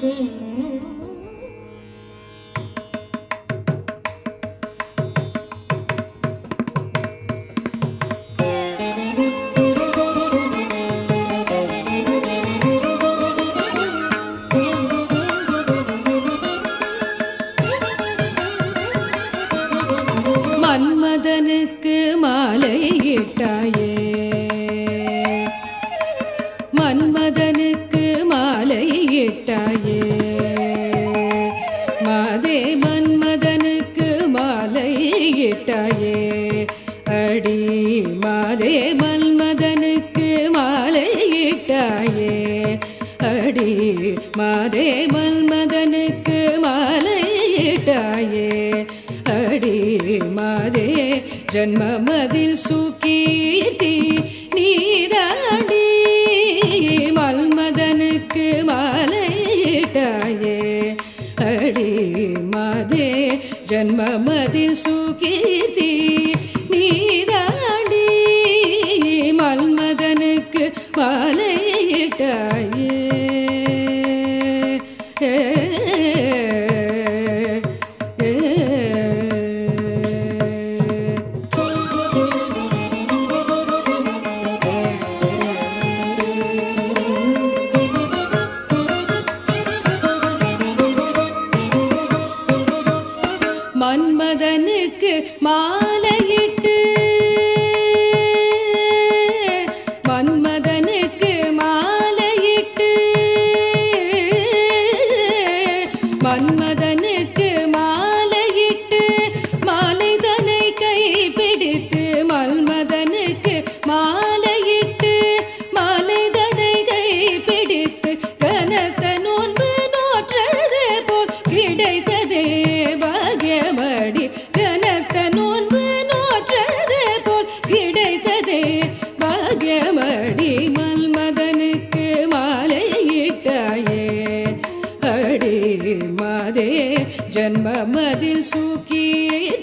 மன்மதனுக்கு மாலையிட்டாயே மன்மதனுக்கு மாலையிட்டாயே மாதே மன்மதனுக்கு மாலையிட்டாயே அடி மாதே மன்மதனுக்கு மாலையிட்டாயே அடி மாதே மன்மதனுக்கு மாலையிட்டாயே அடி மாதே ஜன்மமதில் சுகீர்த்தி நீதாண்டி மல்மதனுக்கு மாலையிட்டாயே அடி மாதே ஜன்மமதில் சுகீர்த்தி நீதாண்டி மல்மதனுக்கு மாலையிட்டாயே ஏ, ஏ, ஏ. மன்மதனுக்கு மாலையிட்டு மன்மதனுக்கு மாலையிட்டு மன்மதனுக்கு மாலையிட்டு மாலைதனை கைப்பிடித்து மன்மதனுக்கு மாலையிட்டு மாலைதனை கைப்பிடித்து கனத்த நோன்பு நோற்றது போல் கிடைத்ததே பாகியமடி கனத்த நோன்பு நோற்றது போல் கிடைத்ததே பாகியமடி மல்மதனுக்கு மாலையிட்டாயே அடி மாதே ஜன்மமதில் சுகீர்